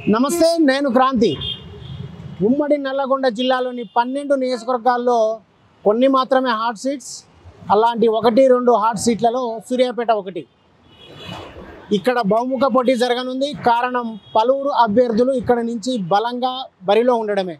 నమస్తే నేను క్రాంతి ఉమ్మడి నల్లగొండ జిల్లాలోని పన్నెండు నియోజకవర్గాల్లో కొన్ని మాత్రమే హాట్ సీట్స్ అలాంటి ఒకటి రెండు హాట్ సీట్లలో సూర్యాపేట ఒకటి ఇక్కడ బహుముఖ పోటీ జరగనుంది కారణం పలువురు అభ్యర్థులు ఇక్కడ నుంచి బలంగా బరిలో ఉండడమే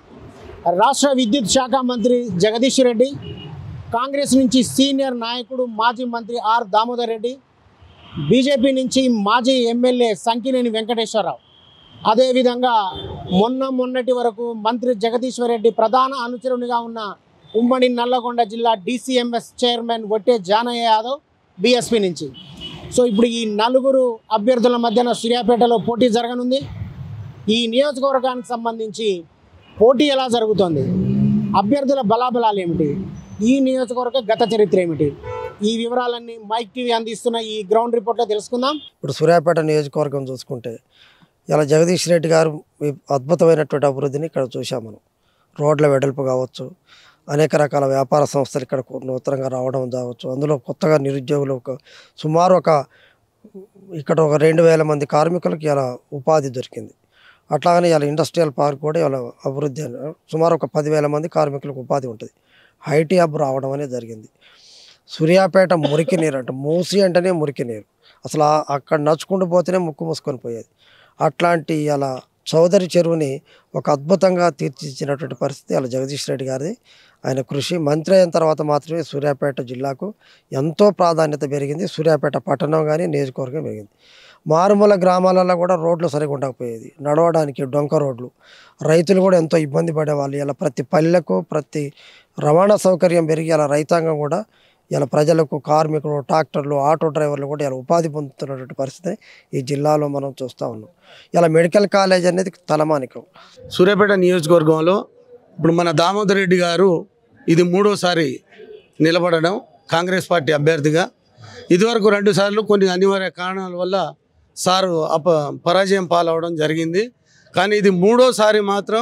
రాష్ట్ర విద్యుత్ శాఖ మంత్రి జగదీష్ రెడ్డి కాంగ్రెస్ నుంచి సీనియర్ నాయకుడు మాజీ మంత్రి ఆర్ దామోదర్ రెడ్డి బీజేపీ నుంచి మాజీ ఎమ్మెల్యే సంకినేని వెంకటేశ్వరరావు అదేవిధంగా మొన్న మొన్నటి వరకు మంత్రి జగదీశ్వర్ రెడ్డి ప్రధాన అనుచరునిగా ఉన్న ఉమ్మడి నల్లగొండ జిల్లా DCMS chairman Vatte Janaiah Yadav BSP నుంచి సో ఇప్పుడు ఈ నలుగురు అభ్యర్థుల మధ్యన సూర్యాపేటలో పోటీ జరగనుంది ఈ నియోజకవర్గానికి సంబంధించి పోటీ ఎలా జరుగుతోంది అభ్యర్థుల బలాబలాలు ఏమిటి ఈ నియోజకవర్గ గత చరిత్ర ఏమిటి ఈ వివరాలన్నీ మైక్ టీవీ అందిస్తున్న ఈ గ్రౌండ్ రిపోర్ట్లో తెలుసుకుందాం ఇప్పుడు సూర్యాపేట నియోజకవర్గం చూసుకుంటే ఇలా జగదీష్ రెడ్డి గారు ఈ అద్భుతమైనటువంటి అభివృద్ధిని ఇక్కడ చూసాం మనం రోడ్ల వెడల్పు కావచ్చు అనేక రకాల వ్యాపార సంస్థలు ఇక్కడ నూతనంగా రావడం కావచ్చు అందులో కొత్తగా నిరుద్యోగులు ఒక సుమారు ఒక ఇక్కడ ఒక రెండు వేల మంది కార్మికులకు ఇలా ఉపాధి దొరికింది అట్లాగనే ఇలా ఇండస్ట్రియల్ పార్క్ కూడా ఇలా అభివృద్ధి అన- సుమారు ఒక పదివేల మంది కార్మికులకు ఉపాధి ఉంటుంది ఐటీ హబ్ రావడం అనేది జరిగింది సూర్యాపేట మురికి నీరు అంటే మూసి అంటేనే మురికి నీరు అసలు ఆ- అక్కడ నడుచుకుంటూ పోతేనే ముక్కు మూసుకొని పోయేది అట్లాంటి అలా చౌదరి చెరువుని ఒక అద్భుతంగా తీర్చిదిద్దినటువంటి పరిస్థితి అలా జగదీష్ రెడ్డి గారిది ఆయన కృషి మంత్రి అయిన తర్వాత మాత్రమే సూర్యాపేట జిల్లాకు ఎంతో ప్రాధాన్యత పెరిగింది సూర్యాపేట పట్టణం కానీ నియోజకవర్గం పెరిగింది మారుమూల గ్రామాలలో కూడా రోడ్లు సరిగా ఉండకపోయేది నడవడానికి డొంక రోడ్లు రైతులు కూడా ఎంతో ఇబ్బంది పడేవాళ్ళు ఇలా ప్రతి పల్లెకు ప్రతి రవాణా సౌకర్యం పెరిగి అలా రైతాంగం కూడా ఇలా ప్రజలకు కార్మికులు ట్రాక్టర్లు ఆటో డ్రైవర్లు కూడా ఇలా ఉపాధి పొందుతున్నటువంటి పరిస్థితిని ఈ జిల్లాలో మనం చూస్తూ ఉన్నాం ఇలా మెడికల్ కాలేజ్ అనేది తలమానికం సూర్యాపేట నియోజకవర్గంలో ఇప్పుడు మన దామోదర్ రెడ్డి గారు ఇది మూడోసారి నిలబడడం కాంగ్రెస్ పార్టీ అభ్యర్థిగా ఇదివరకు రెండు సార్లు కొన్ని అనివార్య కారణాల వల్ల సారు అప పరాజయం పాలవడం జరిగింది కానీ ఇది మూడోసారి మాత్రం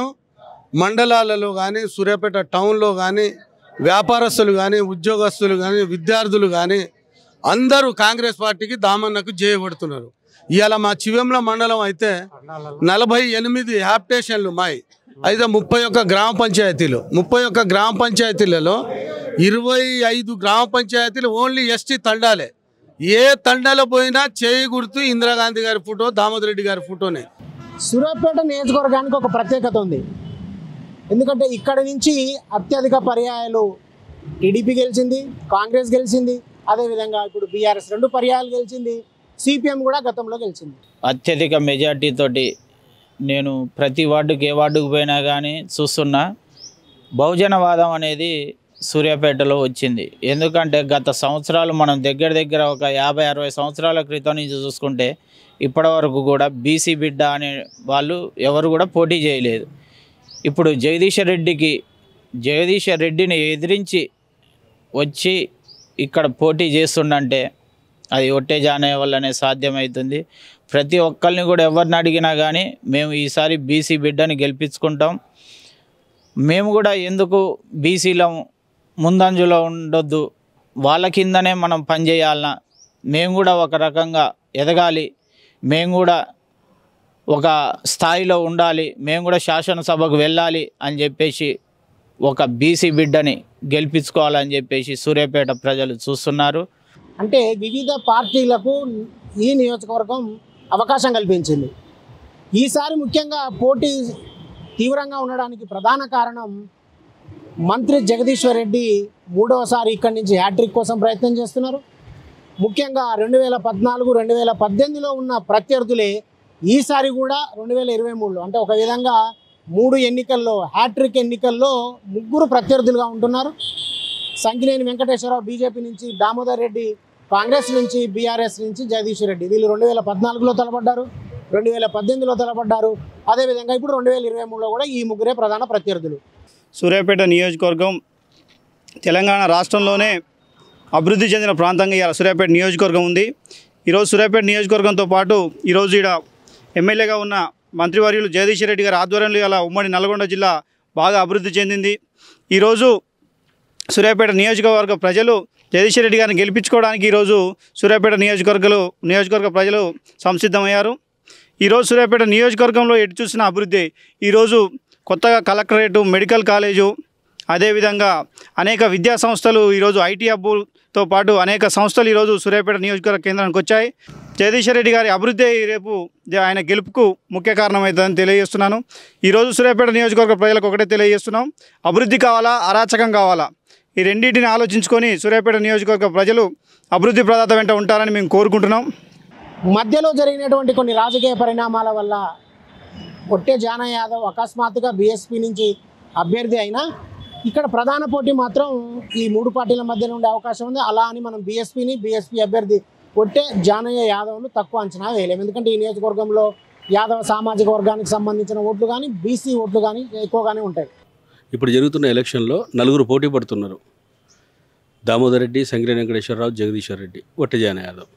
మండలాలలో కానీ సూర్యాపేట టౌన్లో కానీ వ్యాపారస్తులు కానీ ఉద్యోగస్తులు కానీ విద్యార్థులు కానీ అందరూ కాంగ్రెస్ పార్టీకి దామన్నకు చేయబడుతున్నారు ఇవాళ మా చివెంల మండలం అయితే నలభై ఎనిమిది హ్యాప్టేషన్లు మాయి అయితే ముప్పై ఒక్క గ్రామ పంచాయతీలు ముప్పై ఒక్క గ్రామ పంచాయతీలలో ఇరవై ఐదు గ్రామ పంచాయతీలు ఓన్లీ ఎస్టీ తండాలే ఏ తండాలో పోయినా చేయి గుర్తు ఇందిరాగాంధీ గారి ఫోటో దామోదర్ రెడ్డి గారి ఫోటోనే సూర్యాపేట నియోజకవర్గానికి ఒక ప్రత్యేకత ఉంది ఎందుకంటే ఇక్కడ నుంచి అత్యధిక పర్యాయాలు టీడీపీ గెలిచింది కాంగ్రెస్ గెలిచింది అదేవిధంగా ఇప్పుడు బీఆర్ఎస్ రెండు పర్యాయాలు గెలిచింది సిపిఎం కూడా గతంలో గెలిచింది అత్యధిక మెజార్టీ తోటి నేను ప్రతి వార్డుకి ఏ వార్డుకు పోయినా కానీ చూస్తున్నా బహుజనవాదం అనేది సూర్యాపేటలో వచ్చింది ఎందుకంటే గత సంవత్సరాలు మనం దగ్గర దగ్గర ఒక యాభై అరవై సంవత్సరాల క్రితం నుంచి చూసుకుంటే ఇప్పటి వరకు కూడా బీసీ బిడ్డ అనే వాళ్ళు ఎవరు కూడా పోటీ చేయలేదు ఇప్పుడు జగదీశ రెడ్డికి జగదీశ రెడ్డిని ఎదిరించి వచ్చి ఇక్కడ పోటీ చేస్తుండంటే అది ఒట్టే జానయ్య వల్లనే సాధ్యమవుతుంది ప్రతి ఒక్కరిని కూడా ఎవరిని అడిగినా కానీ మేము ఈసారి బీసీ బిడ్డని గెలిపించుకుంటాం మేము కూడా ఎందుకు బీసీలో ముందంజలో ఉండొద్దు వాళ్ళ కిందనే మనం పనిచేయాలన్నా మేము కూడా ఒక రకంగా ఎదగాలి మేము కూడా ఒక స్థాయిలో ఉండాలి మేము కూడా శాసనసభకు వెళ్ళాలి అని చెప్పేసి ఒక బీసీ బిడ్డని గెలిపించుకోవాలని చెప్పేసి సూర్యాపేట ప్రజలు చూస్తున్నారు అంటే వివిధ పార్టీలకు ఈ నియోజకవర్గం అవకాశం కల్పించింది ఈసారి ముఖ్యంగా పోటీ తీవ్రంగా ఉండడానికి ప్రధాన కారణం మంత్రి జగదీశ్వర్ రెడ్డి మూడవసారి ఇక్కడి నుంచి హ్యాట్రిక్ కోసం ప్రయత్నం చేస్తున్నారు ముఖ్యంగా రెండు వేల పద్నాలుగు రెండు వేల పద్దెనిమిదిలో ఉన్న ప్రత్యర్థులే ఈసారి కూడా రెండు వేల ఇరవై మూడులో అంటే ఒక విధంగా మూడు ఎన్నికల్లో హ్యాట్రిక్ ఎన్నికల్లో ముగ్గురు ప్రత్యర్థులుగా ఉంటున్నారు సంకినేని వెంకటేశ్వరరావు బీజేపీ నుంచి దామోదర్ రెడ్డి కాంగ్రెస్ నుంచి బీఆర్ఎస్ నుంచి జగదీష్ రెడ్డి వీళ్ళు రెండు వేల పద్నాలుగులో తలపడ్డారు రెండు వేల పద్దెనిమిదిలో తలపడ్డారు అదేవిధంగా ఇప్పుడు రెండు వేల ఇరవై మూడులో కూడా ఈ ముగ్గురే ప్రధాన ప్రత్యర్థులు సూర్యాపేట నియోజకవర్గం తెలంగాణ రాష్ట్రంలోనే అభివృద్ధి చెందిన ప్రాంతంగా ఇవాళ సూర్యాపేట నియోజకవర్గం ఉంది ఈరోజు సూర్యాపేట నియోజకవర్గంతో పాటు ఈరోజు ఇక్కడ ఎమ్మెల్యేగా ఉన్న మంత్రివర్యులు జగదీష్ రెడ్డి గారి ఆధ్వర్యంలో ఇలా ఉమ్మడి నల్గొండ జిల్లా బాగా అభివృద్ధి చెందింది ఈరోజు సూర్యాపేట నియోజకవర్గ ప్రజలు జగదీశ్వర్ రెడ్డి గారిని గెలిపించుకోవడానికి ఈరోజు సూర్యాపేట నియోజకవర్గలు నియోజకవర్గ ప్రజలు సంసిద్ధమయ్యారు ఈరోజు సూర్యాపేట నియోజకవర్గంలో ఎటు చూసిన అభివృద్ధి ఈరోజు కొత్తగా కలెక్టరేటు మెడికల్ కాలేజు అదేవిధంగా అనేక విద్యా సంస్థలు ఈరోజు ఐటీ హబ్బుతో పాటు అనేక సంస్థలు ఈరోజు సూర్యాపేట నియోజకవర్గ కేంద్రానికి వచ్చాయి జగదీశ్వర్ రెడ్డి గారి అభివృద్ధి రేపు జ- ఆయన గెలుపుకు ముఖ్య కారణమవుతుందని తెలియజేస్తున్నాను ఈరోజు సూర్యాపేట నియోజకవర్గ ప్రజలకు ఒకటే తెలియజేస్తున్నాం అభివృద్ధి కావాలా అరాచకం కావాలా ఈ రెండింటిని ఆలోచించుకొని సూర్యాపేట నియోజకవర్గ ప్రజలు అభివృద్ధి ప్రదాత వెంట ఉంటారని మేము కోరుకుంటున్నాం మధ్యలో జరిగినటువంటి కొన్ని రాజకీయ పరిణామాల వల్ల ఒట్టే జానా యాదవ్ అకస్మాత్తుగా బీఎస్పీ నుంచి అభ్యర్థి అయినా ఇక్కడ ప్రధాన పోటీ మాత్రం ఈ మూడు పార్టీల మధ్యన ఉండే అవకాశం ఉంది అలా అని మనం బీఎస్పీని బీఎస్పీ అభ్యర్థి ఒట్టే జానయ్య యాదవ్ను తక్కువ అంచనా వేయలేము ఎందుకంటే ఈ నియోజకవర్గంలో యాదవ సామాజిక వర్గానికి సంబంధించిన ఓట్లు కానీ బీసీ ఓట్లు కానీ ఎక్కువగానే ఉంటాయి ఇప్పుడు జరుగుతున్న ఎలక్షన్లో నలుగురు పోటీ పడుతున్నారు దామోదర్ రెడ్డి సంగిరి వెంకటేశ్వరరావు జగదీశ్వర్ రెడ్డి ఒట్టజాన యాదవ్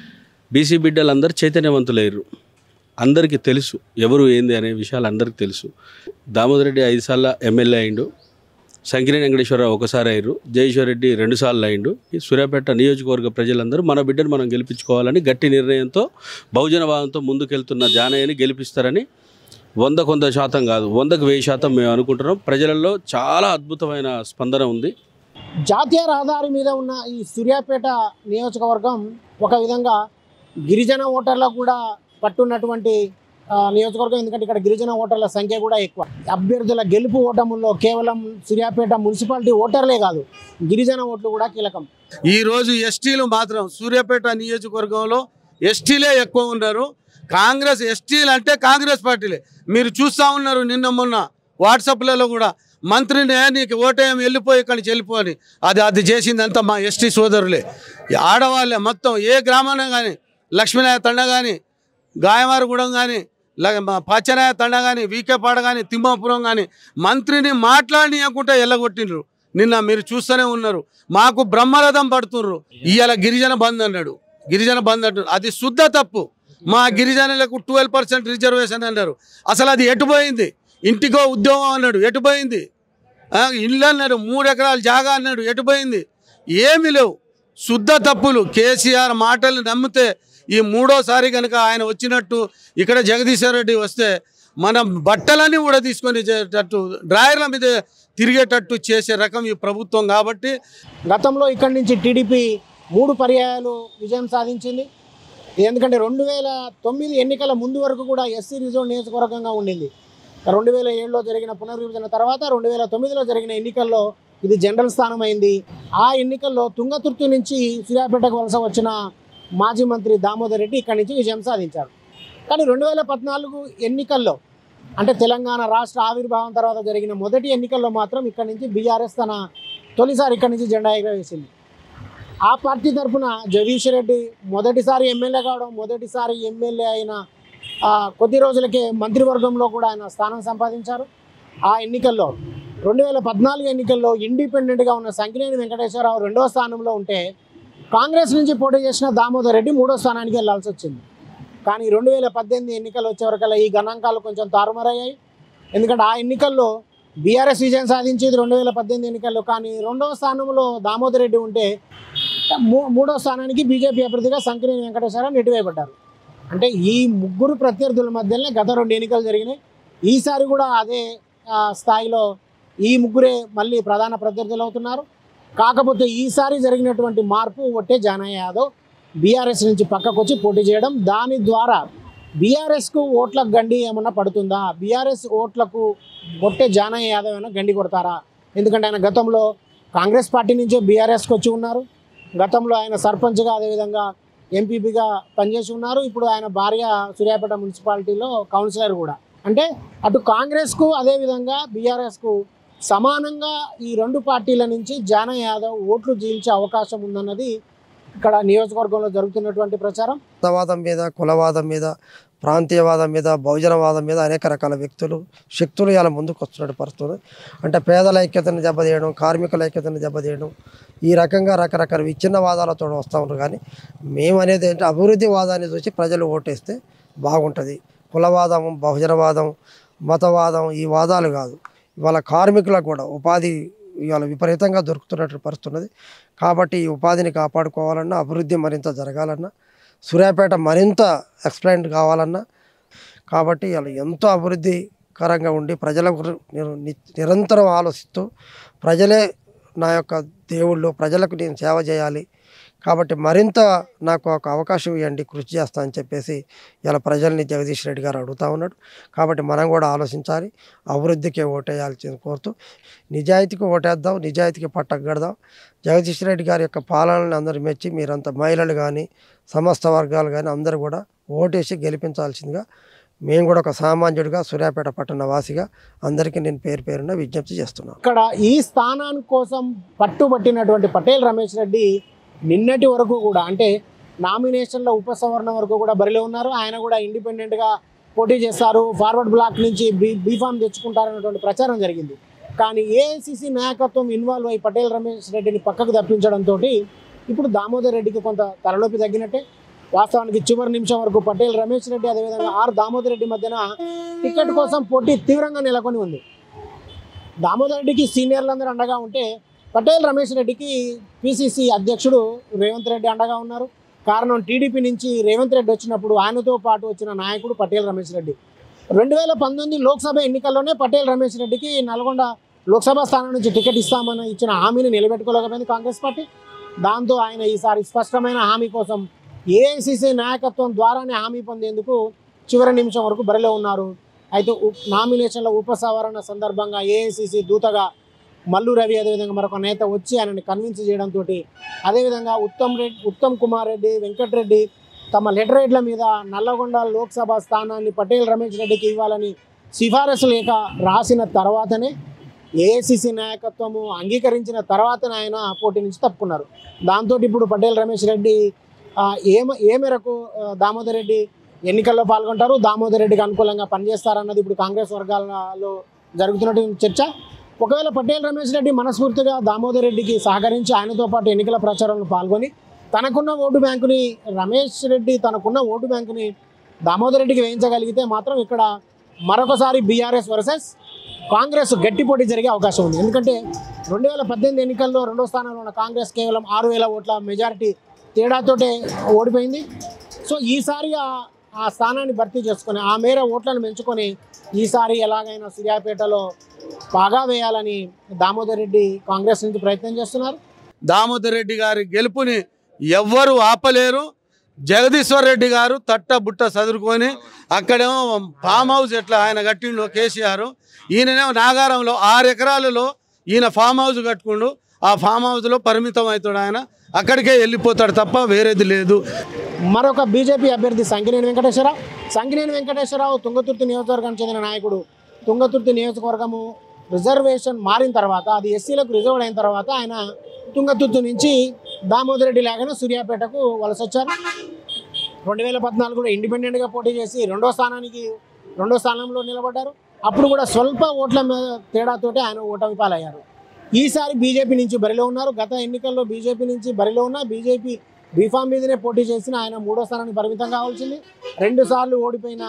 బీసీ బిడ్డలందరూ చైతన్యవంతులయ్యారు అందరికీ తెలుసు ఎవరు ఏంది అనే విషయాలు అందరికీ తెలుసు దామోదర్ రెడ్డి ఐదు సార్లు ఎమ్మెల్యే అయిండు సంకిని వెంకటేశ్వరరావు ఒకసారి అయ్యారు జయేశ్వర్ రెడ్డి రెండు సార్లు అయిండు ఈ సూర్యాపేట నియోజకవర్గ ప్రజలందరూ మన బిడ్డను మనం గెలిపించుకోవాలని గట్టి నిర్ణయంతో బహుజన భావంతో ముందుకెళ్తున్న జానయ్యని గెలిపిస్తారని వంద కొంత శాతం కాదు వందకు వెయ్యి శాతం మేము అనుకుంటున్నాం ప్రజలలో చాలా అద్భుతమైన స్పందన ఉంది జాతీయ రహదారి మీద ఉన్న ఈ సూర్యాపేట నియోజకవర్గం ఒక విధంగా గిరిజన ఓటర్లకు కూడా పట్టున్నటువంటి ఆ, నియోజకవర్గం ఎందుకంటే ఇక్కడ గిరిజన ఓటర్ల సంఖ్య కూడా ఎక్కువ అభ్యర్థుల గెలుపు ఓటముల్లో కేవలం సూర్యాపేట మున్సిపాలిటీ ఓటర్లే కాదు గిరిజన ఓట్లు కూడా కీలకం ఈరోజు ఎస్టీలు మాత్రం సూర్యాపేట నియోజకవర్గంలో ఎస్టీలే ఎక్కువ ఉన్నారు కాంగ్రెస్ ఎస్టీలు అంటే కాంగ్రెస్ పార్టీలే మీరు చూస్తూ ఉన్నారు నిన్న మొన్న వాట్సాప్లలో కూడా మంత్రిని నీకు ఓటేయం వెళ్ళిపోయి ఇక్కడి నుంచి వెళ్ళిపో అని అది అది చేసిందంతా మా ఎస్టీ సోదరులే ఈ ఆడవాళ్ళే మొత్తం ఏ గ్రామాన కానీ లక్ష్మీనాయ తండ కానీ గాయమారగూడెం కానీ పచ్చనాయ తండ కానీ వీకేపాడ కానీ తిమ్మాపురం కానీ మంత్రిని మాట్లాడియకుండా ఎల్లగొట్టిండ్రు నిన్న మీరు చూస్తూనే ఉన్నారు మాకు బ్రహ్మరథం పడుతుర్రు ఇవాళ గిరిజన బంద్ అన్నాడు గిరిజన బంద్ అంటారు అది శుద్ధ తప్పు మా గిరిజనులకు ట్వెల్వ్ పర్సెంట్ రిజర్వేషన్ అన్నారు అసలు అది ఎటుపోయింది ఇంటికో ఉద్యోగం అన్నాడు ఎటుపోయింది ఆ, ఇల్లు అన్నాడు మూడు ఎకరాల జాగా అన్నాడు ఎటుపోయింది ఏమీ లేవు శుద్ధ తప్పులు కేసీఆర్ మాటలు నమ్మితే ఈ మూడోసారి కనుక ఆయన వచ్చినట్టు ఇక్కడ జగదీశ్వర్ రెడ్డి వస్తే మన బట్టలన్నీ కూడా తీసుకొని చేసేటట్టు డ్రాయర్ల మీద తిరిగేటట్టు చేసే రకం ఈ ప్రభుత్వం కాబట్టి గతంలో ఇక్కడి నుంచి టీడీపీ మూడు పర్యాయాలు విజయం సాధించింది ఎందుకంటే రెండు వేల తొమ్మిది ఎన్నికల ముందు వరకు కూడా ఎస్సీ రిజర్వ్ నియోజకవర్గంగా ఉండింది రెండు వేల ఏడులో జరిగిన పునర్విభజన తర్వాత రెండు వేల తొమ్మిదిలో జరిగిన ఎన్నికల్లో ఇది జనరల్ స్థానం అయింది ఆ ఎన్నికల్లో తుంగతుర్తి నుంచి సూర్యాపేటకు వలస వచ్చిన మాజీ మంత్రి దామోదర్ రెడ్డి ఇక్కడి నుంచి విజయం సాధించారు కానీ రెండు వేల పద్నాలుగు ఎన్నికల్లో అంటే తెలంగాణ రాష్ట్ర ఆవిర్భావం తర్వాత జరిగిన మొదటి ఎన్నికల్లో మాత్రం ఇక్కడి నుంచి బీఆర్ఎస్ తన తొలిసారి ఇక్కడి నుంచి జెండా ఎగరవేసింది ఆ పార్టీ తరఫున జగదీష్ రెడ్డి మొదటిసారి ఎమ్మెల్యే కావడం మొదటిసారి ఎమ్మెల్యే అయిన ఆ, కొద్ది రోజులకే మంత్రివర్గంలో కూడా ఆయన స్థానం సంపాదించారు ఆ ఎన్నికల్లో రెండు వేల పద్నాలుగు ఎన్నికల్లో ఇండిపెండెంట్గా ఉన్న సంకినేని వెంకటేశ్వరరావు రెండో స్థానంలో ఉంటే కాంగ్రెస్ నుంచి పోటీ చేసిన దామోదర్ రెడ్డి మూడో స్థానానికి వెళ్ళాల్సి వచ్చింది కానీ రెండు వేల పద్దెనిమిది ఎన్నికలు వచ్చేవరకల్లా ఈ గణాంకాలు కొంచెం తారుమారయ్యాయి ఎందుకంటే ఆ ఎన్నికల్లో బీఆర్ఎస్ విజయం సాధించేది రెండు వేల పద్దెనిమిది ఎన్నికల్లో కానీ రెండవ స్థానంలో దామోదర్ రెడ్డి ఉంటే మూ మూడో స్థానానికి బీజేపీ అభ్యర్థిగా సంకినేని వెంకటేశ్వరరావు నెట్టివేయబడ్డారు అంటే ఈ ముగ్గురు ప్రత్యర్థుల మధ్యనే గత రెండు ఎన్నికలు జరిగినాయి ఈసారి కూడా అదే ఆ, స్థాయిలో ఈ ముగ్గురే మళ్ళీ ప్రధాన ప్రత్యర్థులు అవుతున్నారు కాకపోతే ఈసారి జరిగినటువంటి మార్పు ఒట్టే జానయ్య యాదవ్ బీఆర్ఎస్ నుంచి పక్కకు వచ్చి పోటీ చేయడం దాని ద్వారా బీఆర్ఎస్కు ఓట్లకు గండి ఏమన్నా పడుతుందా బీఆర్ఎస్ ఓట్లకు ఒట్టే జానయ్య యాదవ్ ఏమైనా గండి కొడతారా ఎందుకంటే ఆయన గతంలో కాంగ్రెస్ పార్టీ నుంచే బీఆర్ఎస్కి వచ్చి ఉన్నారు గతంలో ఆయన సర్పంచ్గా అదేవిధంగా ఎంపీపీగా పనిచేసి ఉన్నారు ఇప్పుడు ఆయన భార్య సూర్యాపేట మున్సిపాలిటీలో కౌన్సిలర్ కూడా అంటే అటు కాంగ్రెస్కు అదేవిధంగా బీఆర్ఎస్కు సమానంగా ఈ రెండు పార్టీల నుంచి జాన యాదవ్ ఓట్లు జీల్చే అవకాశం ఉందన్నది ఇక్కడ నియోజకవర్గంలో జరుగుతున్నటువంటి ప్రచారం మతవాదం మీద కులవాదం మీద ప్రాంతీయవాదం మీద బహుజనవాదం మీద అనేక రకాల వ్యక్తులు శక్తులు ఇలా ముందుకు వస్తున్నట్టు పరిస్థితుంది అంటే పేదల ఐక్యతను దెబ్బతీయడం కార్మికుల ఐక్యతను దెబ్బతీయడం ఈ రకంగా రకరకాల విచ్ఛిన్నవాదాలతో వస్తూ ఉంటారు కానీ మేము అనేది ఏంటంటే అభివృద్ధి వాదాన్ని చూసి ప్రజలు ఓటేస్తే బాగుంటుంది కులవాదం బహుజనవాదం మతవాదం ఈ వాదాలు కాదు ఇవాళ కార్మికులకు కూడా ఉపాధి ఇవాళ విపరీతంగా దొరుకుతున్నట్టు పరిస్థితున్నది కాబట్టి ఈ ఉపాధిని కాపాడుకోవాలన్నా అభివృద్ధి మరింత జరగాలన్నా సూర్యాపేట మరింత ఎక్స్ప్లెయిన్ కావాలన్నా కాబట్టి ఇలా ఎంతో అభివృద్ధికరంగా ఉండి ప్రజల గురి- నిర- ని- నిరంతరం ఆలోచిస్తూ ప్రజలే నా యొక్క దేవుళ్ళు ప్రజలకు నేను సేవ చేయాలి కాబట్టి మరింత నాకు ఒక అవకాశం ఇవ్వండి కృషి చేస్తా అని చెప్పేసి ఇలా ప్రజల్ని జగదీష్ రెడ్డి గారు అడుగుతా ఉన్నాడు కాబట్టి మనం కూడా ఆలోచించాలి అభివృద్ధికి ఓటేయాల్సి కోరుతూ నిజాయితీకి ఓటేద్దాం నిజాయితీకి పట్టగడదాం జగదీష్ రెడ్డి గారి యొక్క పాలనని అందరూ మెచ్చి మీరంతా మహిళలు కానీ సమస్త వర్గాలు కానీ అందరూ కూడా ఓటేసి గెలిపించాల్సిందిగా మేము కూడా ఒక సామాన్యుడిగా సూర్యాపేట పట్టణ వాసిగా అందరికీ నేను పేరు పేరున విజ్ఞప్తి చేస్తున్నాను ఇక్కడ ఈ స్థానాన్ని కోసం పట్టుబట్టినటువంటి పటేల్ రమేష్ రెడ్డి నిన్నటి వరకు కూడా అంటే నామినేషన్ల ఉపసంహరణ వరకు కూడా బరిలో ఉన్నారు ఆయన కూడా ఇండిపెండెంట్గా పోటీ చేస్తారు ఫార్వర్డ్ బ్లాక్ నుంచి బీ బీఫామ్ తెచ్చుకుంటారనేటువంటి ప్రచారం జరిగింది కానీ ఏఐసిసి నాయకత్వం ఇన్వాల్వ్ అయ్యి పటేల్ రమేష్ రెడ్డిని పక్కకు తప్పించడంతో ఇప్పుడు దామోదర్ రెడ్డికి కొంత తలనొప్పి తగ్గినట్టే వాస్తవానికి చివరి నిమిషం వరకు పటేల్ రమేష్ రెడ్డి అదేవిధంగా ఆర్ దామోదర్ రెడ్డి మధ్యన టికెట్ కోసం పోటీ తీవ్రంగా నెలకొని ఉంది దామోదర్ రెడ్డికి సీనియర్లందరూ అండగా ఉంటే పటేల్ రమేష్ రెడ్డికి పిసిసి అధ్యక్షుడు రేవంత్ రెడ్డి అండగా ఉన్నారు కారణం టీడీపీ నుంచి రేవంత్ రెడ్డి వచ్చినప్పుడు ఆయనతో పాటు వచ్చిన నాయకుడు పటేల్ రమేష్ రెడ్డి రెండు వేల పంతొమ్మిది లోక్సభ ఎన్నికల్లోనే పటేల్ రమేష్ రెడ్డికి నల్గొండ లోక్సభ స్థానం నుంచి టికెట్ ఇస్తామని ఇచ్చిన హామీని నిలబెట్టుకోలేకపోయింది కాంగ్రెస్ పార్టీ దాంతో ఆయన ఈసారి స్పష్టమైన హామీ కోసం ఏఐసిసి నాయకత్వం ద్వారానే హామీ పొందేందుకు చివరి నిమిషం వరకు బరిలో ఉన్నారు అయితే ఉప్- నామినేషన్ల ఉపసంహరణ సందర్భంగా ఏఐసిసి దూతగా మల్లు రవి అదేవిధంగా మరొక నేత వచ్చి ఆయనని కన్విన్స్ చేయడంతో అదేవిధంగా ఉత్తమ్ రెడ్డి ఉత్తమ్ కుమార్ రెడ్డి వెంకటరెడ్డి తమ లెటర్ రైడ్ల మీద నల్లగొండ లోక్సభ స్థానాన్ని పటేల్ రమేష్ రెడ్డికి ఇవ్వాలని సిఫారసు లేఖ రాసిన తర్వాతనే ఏఐసిసి నాయకత్వము అంగీకరించిన తర్వాతనే ఆయన పోటీ నుంచి తప్పుకున్నారు దాంతో ఇప్పుడు పటేల్ రమేష్ రెడ్డి ఆ, ఏ మ- ఏ మేరకు ఆ, దామోదర్ రెడ్డి ఎన్నికల్లో పాల్గొంటారు దామోదర్ రెడ్డికి అనుకూలంగా పనిచేస్తారన్నది ఇప్పుడు కాంగ్రెస్ వర్గాలలో జరుగుతున్నటువంటి చర్చ ఒకవేళ పటేల్ రమేష్ రెడ్డి మనస్ఫూర్తిగా దామోదర్ రెడ్డికి సహకరించి ఆయనతో పాటు ఎన్నికల ప్రచారంలో పాల్గొని తనకున్న ఓటు బ్యాంకుని రమేష్ రెడ్డి తనకున్న ఓటు బ్యాంకుని దామోదర్ రెడ్డికి వేయించగలిగితే మాత్రం ఇక్కడ మరొకసారి బీఆర్ఎస్ వర్సెస్ కాంగ్రెస్ గట్టి పోటీ జరిగే అవకాశం ఉంది ఎందుకంటే రెండు వేల పద్దెనిమిది ఎన్నికల్లో రెండో స్థానంలో ఉన్న కాంగ్రెస్ కేవలం ఆరు వేల ఓట్ల మెజారిటీ తేడాతోటే ఓడిపోయింది సో ఈసారి ఆ- ఆ స్థానాన్ని భర్తీ చేసుకొని ఆ మేర ఓట్లను పెంచుకొని ఈసారి ఎలాగైనా సూర్యాపేటలో బాగా వేయాలని దామోదర్ రెడ్డి కాంగ్రెస్ నుంచి ప్రయత్నం చేస్తున్నారు దామోదర్ రెడ్డి గారి గెలుపుని ఎవ్వరు ఆపలేరు జగదీశ్వర్ రెడ్డి గారు తట్ట బుట్ట చదువుకొని అక్కడేమో ఫామ్ హౌస్ ఎట్లా ఆయన కట్టిండు కేసీఆర్ ఈయననేమో నాగారంలో ఆరు ఎకరాలలో ఈయన ఫామ్ హౌస్ కట్టుకుండు ఆ ఫామ్ హౌస్లో పరిమితం అవుతాడు ఆయన అక్కడికే వెళ్ళిపోతాడు తప్ప వేరేది లేదు మరొక బీజేపీ అభ్యర్థి సంకినేని వెంకటేశ్వరరావు సంకినేని వెంకటేశ్వరరావు తుంగతుర్తి నియోజకవర్గానికి చెందిన నాయకుడు తుంగతుర్తి నియోజకవర్గము రిజర్వేషన్ మారిన తర్వాత అది ఎస్సీలకు రిజర్వ్ అయిన తర్వాత ఆయన తుంగతుర్తి నుంచి దామోదర్ రెడ్డి లాగానే సూర్యాపేటకు వలస వచ్చారు రెండు వేల పద్నాలుగులో ఇండిపెండెంట్గా పోటీ చేసి రెండో స్థానానికి రెండో స్థానంలో నిలబడ్డారు అప్పుడు కూడా స్వల్ప ఓట్ల మీద తేడాతోటి ఆయన ఓటమి పాలయ్యారు ఈసారి బీజేపీ నుంచి బరిలో ఉన్నారు గత ఎన్నికల్లో బీజేపీ నుంచి బరిలో ఉన్న బీజేపీ బీఫామ్ మీదనే పోటీ చేసిన ఆయన మూడో స్థానానికి పరిమితం కావాల్సింది రెండు సార్లు ఓడిపోయిన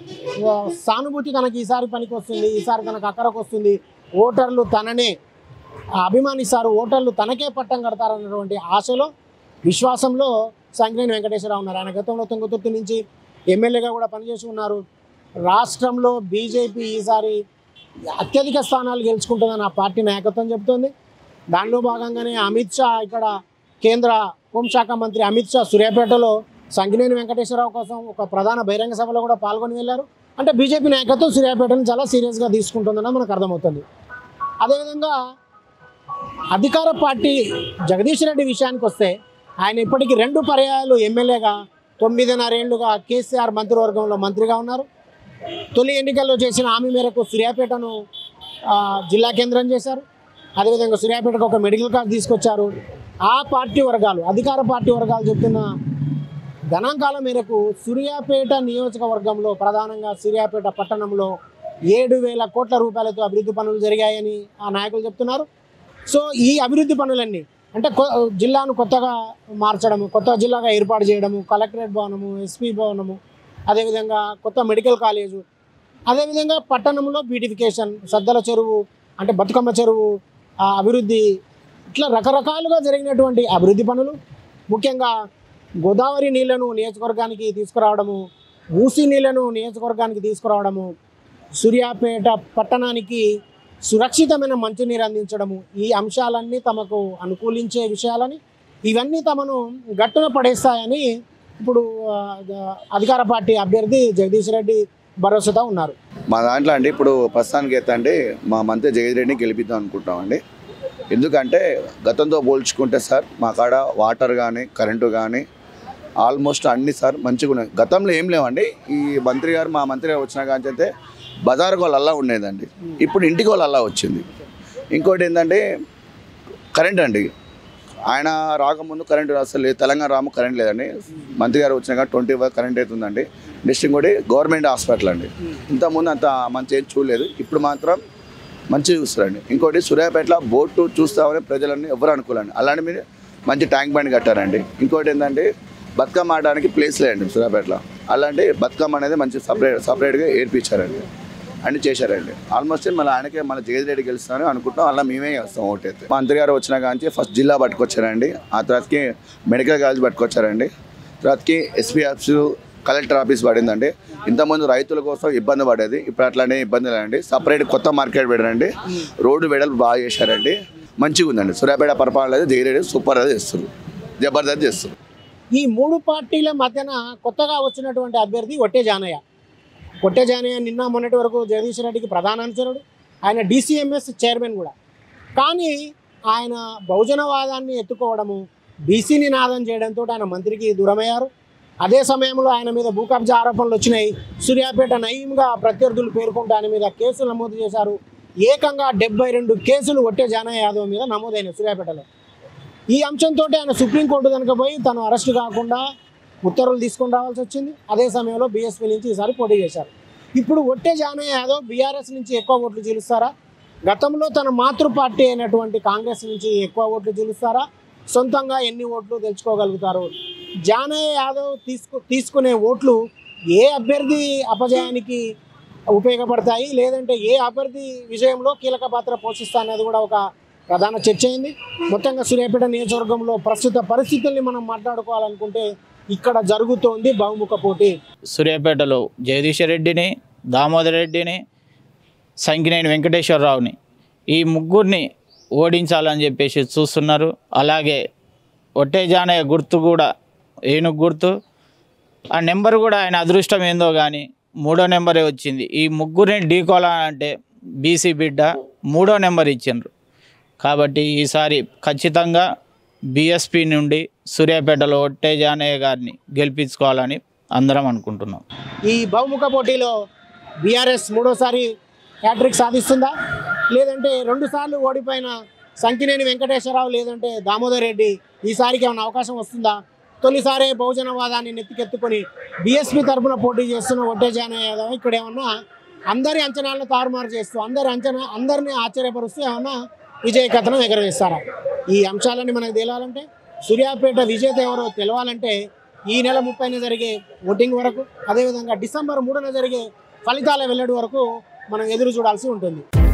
ఆ, సానుభూతి తనకి ఈసారి పనికి వస్తుంది ఈసారి తనకు అక్కరకు వస్తుంది ఓటర్లు తననే అభిమానిస్తారు ఓటర్లు తనకే పట్టం కడతారన్నటువంటి ఆశలో విశ్వాసంలో సంగినేని వెంకటేశ్వరరావు ఉన్నారు ఆయన గతంలో తుంగతుర్తి నుంచి ఎమ్మెల్యేగా కూడా పనిచేసి ఉన్నారు రాష్ట్రంలో బీజేపీ ఈసారి అత్యధిక స్థానాలు గెలుచుకుంటుందని ఆ పార్టీ నాయకత్వం చెబుతోంది దానిలో భాగంగానే అమిత్ షా ఇక్కడ కేంద్ర హోంశాఖ మంత్రి అమిత్ షా సూర్యాపేటలో సంగినేని వెంకటేశ్వరరావు కోసం ఒక ప్రధాన బహిరంగ సభలో కూడా పాల్గొని వెళ్ళారు అంటే బీజేపీ నాయకత్వం సూర్యాపేటను చాలా సీరియస్గా తీసుకుంటుందని మనకు అర్థమవుతుంది అదేవిధంగా అధికార పార్టీ జగదీష్ రెడ్డి విషయానికి వస్తే ఆయన ఇప్పటికీ రెండు పర్యాయాలు ఎమ్మెల్యేగా తొమ్మిదిన్నరేళ్లుగా కేసీఆర్ మంత్రివర్గంలో మంత్రిగా ఉన్నారు తొలి ఎన్నికల్లో చేసిన హామీ మేరకు సూర్యాపేటను ఆ, జిల్లా కేంద్రం చేశారు అదేవిధంగా సూర్యాపేటకు ఒక మెడికల్ కాలేజ్ తీసుకొచ్చారు ఆ పార్టీ వర్గాలు అధికార పార్టీ వర్గాలు చెప్తున్న గణాంకాల మేరకు సూర్యాపేట నియోజకవర్గంలో ప్రధానంగా సూర్యాపేట పట్టణంలో ఏడు వేల కోట్ల రూపాయలతో అభివృద్ధి పనులు జరిగాయని ఆ నాయకులు చెప్తున్నారు సో ఈ అభివృద్ధి పనులన్నీ అంటే కొ- జిల్లాను కొత్తగా మార్చడము కొత్త జిల్లాగా ఏర్పాటు చేయడము కలెక్టరేట్ భవనము ఎస్పీ భవనము అదేవిధంగా కొత్త మెడికల్ కాలేజు అదేవిధంగా పట్టణంలో బ్యూటిఫికేషన్ సద్దల చెరువు అంటే బతుకమ్మ చెరువు ఆ అభివృద్ధి ఇట్లా రకరకాలుగా జరిగినటువంటి అభివృద్ధి పనులు ముఖ్యంగా గోదావరి నీళ్లను నియోజకవర్గానికి తీసుకురావడము మూసీ నీళ్లను నియోజకవర్గానికి తీసుకురావడము సూర్యాపేట పట్టణానికి సురక్షితమైన మంచినీరు అందించడము ఈ అంశాలన్నీ తమకు అనుకూలించే విషయాలని ఇవన్నీ తమను గట్టున పడేస్తాయని ఇప్పుడు ఆ, అధికార పార్టీ అభ్యర్థి జగదీష్ రెడ్డి భరోసాతో ఉన్నారు మా దాంట్లో అండి ఇప్పుడు ప్రస్తుతానికి అయితే అండి మా మంత్రి జగద్ రెడ్డిని గెలిపిద్దాం అనుకుంటామండి ఎందుకంటే గతంతో పోల్చుకుంటే సార్ మా కాడ వాటర్ కానీ కరెంటు కానీ ఆల్మోస్ట్ అన్ని సార్ మంచిగా ఉన్నాయి గతంలో ఏం లేవండి ఈ మంత్రి గారు మా మంత్రి గారు వచ్చిన కానీ అయితే బజార్కి వాళ్ళు అల్లా ఉండేదండి ఇప్పుడు ఇంటికి వాళ్ళు అల్లా వచ్చింది ఇంకోటి ఏంటంటే కరెంట్ అండి ఆయన రాకముందు కరెంట్ అసలు లేదు తెలంగాణ రాము కరెంట్ లేదండి మంత్రి గారు వచ్చినాక ట్వంటీ ఫైవ్ కరెంట్ అవుతుందండి నెక్స్ట్ ఇంకోటి గవర్నమెంట్ హాస్పిటల్ అండి ఇంతకుముందు అంత మంచి ఏం చూడలేదు ఇప్పుడు మాత్రం మంచిగా చూస్తారండి ఇంకోటి సూర్యాపేటలో బోటు చూస్తామని ప్రజలన్నీ ఎవరు అనుకోలేండి అలాంటి మీరు మంచి ట్యాంక్ బండ్ కట్టారండి ఇంకోటి ఏంటంటే బతుకమ్మ ఆడడానికి ప్లేస్ లేదండి సూర్యాపేటలో అలాంటి బతుకమ్మ అనేది మంచి సపరేట్ సపరేట్గా ఏర్పించారండి అన్ని చేశారండి ఆల్మోస్ట్ మళ్ళీ ఆయనకే మన జగద్ రెడ్డి గెలుస్తామని అనుకుంటాం అలా మేమే గెలుస్తాం ఓటైతే మంత్రి గారు వచ్చిన కానీ ఫస్ట్ జిల్లా పట్టుకొచ్చారండి ఆ తర్వాతకి మెడికల్ కాలేజ్ పట్టుకొచ్చారండి తర్వాతకి ఎస్పీ ఆఫీసు కలెక్టర్ ఆఫీస్ పడిందండి ఇంతకుముందు రైతుల కోసం ఇబ్బంది పడేది ఇప్పుడు అట్లానే ఇబ్బంది లేదండి సపరేట్ కొత్త మార్కెట్ పెట్టారండి రోడ్డు వెడల్పు బాగా చేశారండి మంచిగా ఉందండి సూర్యాపేట పరిపాలన అయితే జగరెడ్డి సూపర్ అది చేస్తారు జబర్దస్త్ చేస్తారు ఈ మూడు పార్టీల మధ్యన కొత్తగా వచ్చినటువంటి అభ్యర్థి ఒట్టే జానయ్య ఒట్టే జానయ్య నిన్న మొన్నటి వరకు జగదీష్ రెడ్డికి ప్రధాన అనుచరుడు ఆయన డీసీఎంఎస్ చైర్మన్ కూడా కానీ ఆయన బహుజనవాదాన్ని ఎత్తుకోవడము బీసీని నాదం చేయడంతో ఆయన మంత్రికి దూరమయ్యారు అదే సమయంలో ఆయన మీద భూ కబ్జా ఆరోపణలు వచ్చినాయి సూర్యాపేట నయంగా ప్రత్యర్థులు పేర్కొంటూ ఆయన మీద కేసులు నమోదు చేశారు ఏకంగా డెబ్బై రెండు కేసులు ఒట్టే జానయ్య యాదవ్ మీద నమోదైనాయి సూర్యాపేటలో ఈ అంశంతో ఆయన సుప్రీంకోర్టు కనుక పోయి తను అరెస్ట్ కాకుండా ఉత్తర్వులు తీసుకొని రావాల్సి వచ్చింది అదే సమయంలో బీఎస్పీ నుంచి ఈసారి పోటీ చేశారు ఇప్పుడు ఒట్టే జానయ్య యాదవ్ బీఆర్ఎస్ నుంచి ఎక్కువ ఓట్లు చీలుస్తారా గతంలో తన మాతృ పార్టీ అయినటువంటి కాంగ్రెస్ నుంచి ఎక్కువ ఓట్లు చీలుస్తారా సొంతంగా ఎన్ని ఓట్లు తెచ్చుకోగలుగుతారు జానయ్య యాదవ్ తీసుకు తీసుకునే ఓట్లు ఏ అభ్యర్థి అపజయానికి ఉపయోగపడతాయి లేదంటే ఏ అభ్యర్థి విజయంలో కీలక పాత్ర పోషిస్తా అనేది కూడా ఒక ప్రధాన చర్చ అయింది మొత్తంగా సూర్యాపేట నియోజకవర్గంలో ప్రస్తుత పరిస్థితుల్ని మనం మాట్లాడుకోవాలనుకుంటే ఇక్కడ జరుగుతోంది బహుముఖ పోటీ సూర్యాపేటలో జగదీశ్వర రెడ్డిని దామోదర్ రెడ్డిని సంకినేని వెంకటేశ్వరరావుని ఈ ముగ్గురిని ఓడించాలని చెప్పేసి చూస్తున్నారు అలాగే ఒట్టే జానయ్య గుర్తు కూడా ఏనుగు గుర్తు ఆ నెంబర్ కూడా ఆయన అదృష్టం ఏందో కానీ మూడో నెంబరే వచ్చింది ఈ ముగ్గురిని ఢీకోవాలంటే బీసీ బిడ్డ మూడో నెంబర్ ఇచ్చిండ్రు కాబట్టి ఈసారి ఖచ్చితంగా బీఎస్పీ నుండి సూర్యాపేటలో ఒట్టే జానయ్య గారిని గెలిపించుకోవాలని అందరం అనుకుంటున్నాం ఈ బహుముఖ పోటీలో బీఆర్ఎస్ మూడోసారి హ్యాట్రిక్ సాధిస్తుందా లేదంటే రెండు సార్లు ఓడిపోయిన సంకినేని వెంకటేశ్వరరావు లేదంటే దామోదర్ రెడ్డి ఈసారికి ఏమైనా అవకాశం వస్తుందా తొలిసారే బహుజనవాదాన్ని నెత్తికెత్తుకొని బీఎస్పీ తరఫున పోటీ చేస్తున్న ఒట్టే జానయ్య యాదవ్ ఇక్కడ ఏమన్నా అందరి అంచనాలను తారుమారు చేస్తూ అందరి అంచనా అందరినీ ఆశ్చర్యపరుస్తూ ఏమన్నా విజయ కథనం ఎగరవేస్తారా ఈ అంశాలన్నీ మనకు తేలాలంటే సూర్యాపేట విజేత ఎవరో తెలవాలంటే ఈ నెల ముప్పైన జరిగే ఓటింగ్ వరకు అదేవిధంగా డిసెంబర్ మూడున జరిగే ఫలితాల వెల్లడి వరకు మనం ఎదురు చూడాల్సి ఉంటుంది